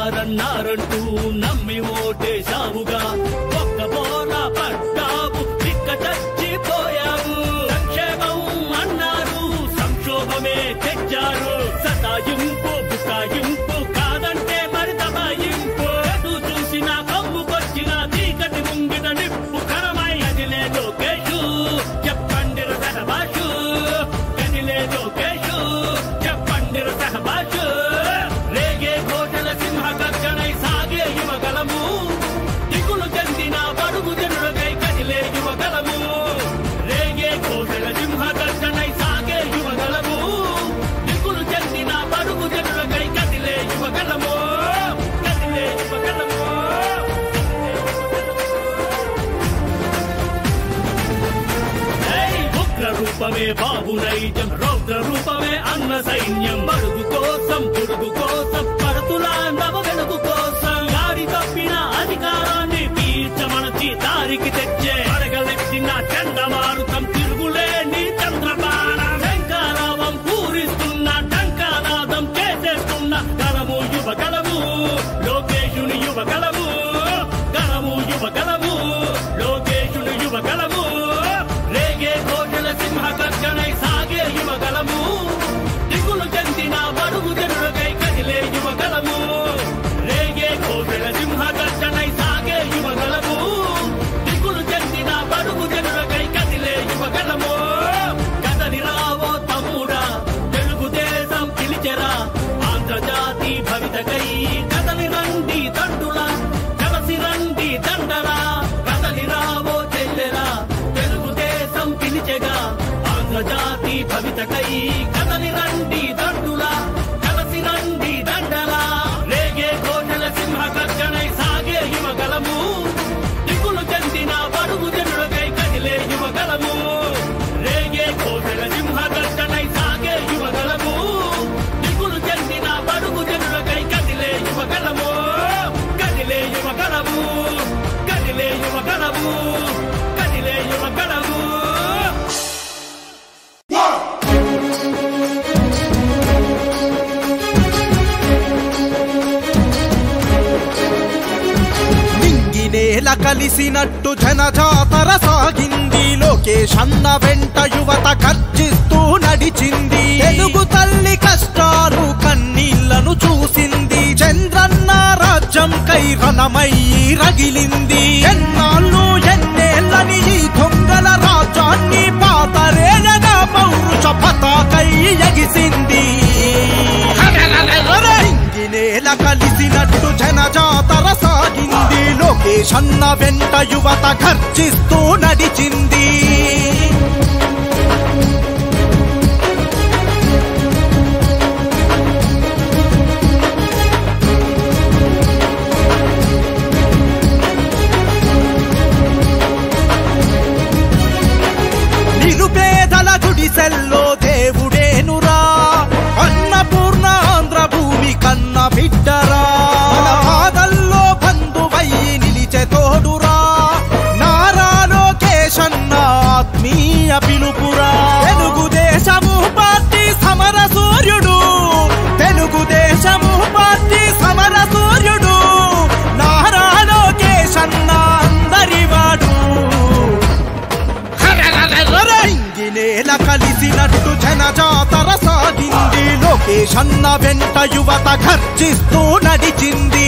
వస్తారన్నారంటూ నమ్మి ఓటేశావుగా ఒక్క బోర పడ్డావు తిక్క చచ్చిపోయావు సంక్షేమం అన్నారు సంక్షోభమే తెచ్చారు సతాయింపు బుకాయింపు కాదంటే మరి దబాయింపు ఎటు చూసినా కమ్ముకొచ్చిన చీకటి ముంగిట నిప్పు కరమై అదిలే లోకేషు చెప్పండి సహబాషు గదిలే లోకేషు చెప్పండి సహబాషు రేగే ఘోషల సింహ గర్జనై సాగే యువగలము దిగులు చెందిన బడుగు జనులకై కదిలే యువగలము రేగే ఘోషల సింహ గర్జనై సాగే యువగలము దిగులు చెందిన బడుగు జనులకై కదిలే యువగలము కదిలే యువగలము ఏయ్! ఉగ్ర రూపమే బాబు నైజం రౌద్ర రూపమే అన్న సైన్యం మరుగు కోసం పురుగు కోసం పడుతుల నవ వెలుగు కోసం గాడి తప్పిన అధికారాన్ని తీర్చమనచి దారికి తెచ్చే అడగలెత్తిన చండమారుతం తిరుగులేని చంద్రబాణ శంకారావం పూరిస్తున్న టంకానాదం చేసేస్తున్న గలము యువగలము లోకేశుని యువగలము గలము యువగలము లోకేశుని యువగలము రేగే ఘోషల సింహ గర్జనై సాగే యువగలము దిగులు చెందిన బడుగు జనులకై కదిలే యువగలము రేగే ఘోషల సింహ గర్జనై సాగే యువగలము దిగులు చెందిన బడుగు జనులకై కదిలే యువగలము కదలి రావో తమ్ముడా తెలుగుదేశం పిలిచెరా ఆంధ్రజాతి భవితకై కదలి రండి తండ్రుల కలసి రండి దండరా కదలి రావో చెల్లెరా తెలుగుదేశం పిలిచెగా ఆంధ్రజాతి భవితకై కదలి రండి దండుల కలసి రండి దండరా రేగే ఘోషల సింహ గర్జనై సాగే యువగలము దిగులు చెందిన బడుగు జనులకై కదిలే యువగలము రేగే ఘోషల సింహ గర్జనై సాగే యువగలము దిగులు చెందిన బడుగు జనులకై కదిలే యువగలము కదిలే యువగలము కదిలే యువగలము కదిలే యువగలము నింగినేల కలిసినట్టు జనజాతర సాగింది లోకేష్ అన్న వెంట యువత గర్జిస్తూ నడిచింది తెలుగు తల్లి కష్టాలు కన్నీళ్లను చూసింది చంద్రన్న రాజ్యం కై రణమై రగిలింది ఎన్నాళ్ళు ఎన్నేళ్ళని ఈ దొంగల రాజ్యాన్ని పాతరేనగా పౌరుష పతాకై ఎగిసింది ఇంగినేల కలిసినట్టు జనజాతర సాగింది లోకేష్ అన్న వెంట యువత గర్జిస్తూ నడిచింది నిరుపేదల గుడిసెల్లో దేవుడేనురా అన్నపూర్ణ ఆంధ్ర భూమి కన్న బిడ్డరా మన బాధల్లో బంధువయ్యి నిలిచే తోడురా నారా లోకేశన్న ఆత్మీయ పిలుపురా తెలుగుదేశము పార్టీ సమర సూర్యుడు తెలుగుదేశము పార్టీ సమర సూర్యుడు నారా లోకేశన్న అందరివాడు ఇంగినేల కలిసినట్టు జనజాతర సాగింది లోకేష్ అన్న వెంట యువత గర్జిస్తూ నడిచింది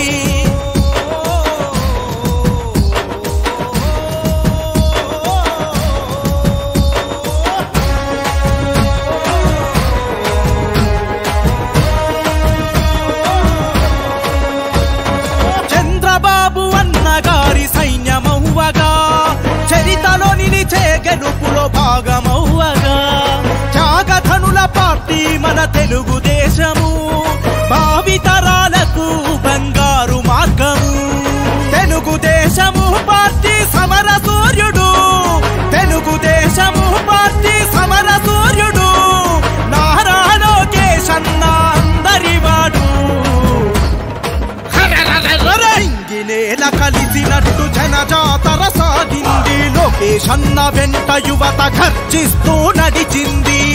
చంద్రబాబు అన్న గారి సైన్యమవ్వగా చరితలో నిలిచే గెలుపులో భాగమవ్వగా త్యాగధనుల పార్టీ మన తెలుగుదేశము భావితరాలకు బంగారు మార్గము తెలుగుదేశము పార్టీ సమర సూర్యుడు తెలుగుదేశము పార్టీ సమర సూర్యుడు నారా లోకేశ్ అన్న అందరివాడు ఇంగినేల కలిసినట్టు జనజాతర సాగింది లోకేష్ అన్న వెంట యువత గర్జిస్తూ నడిచింది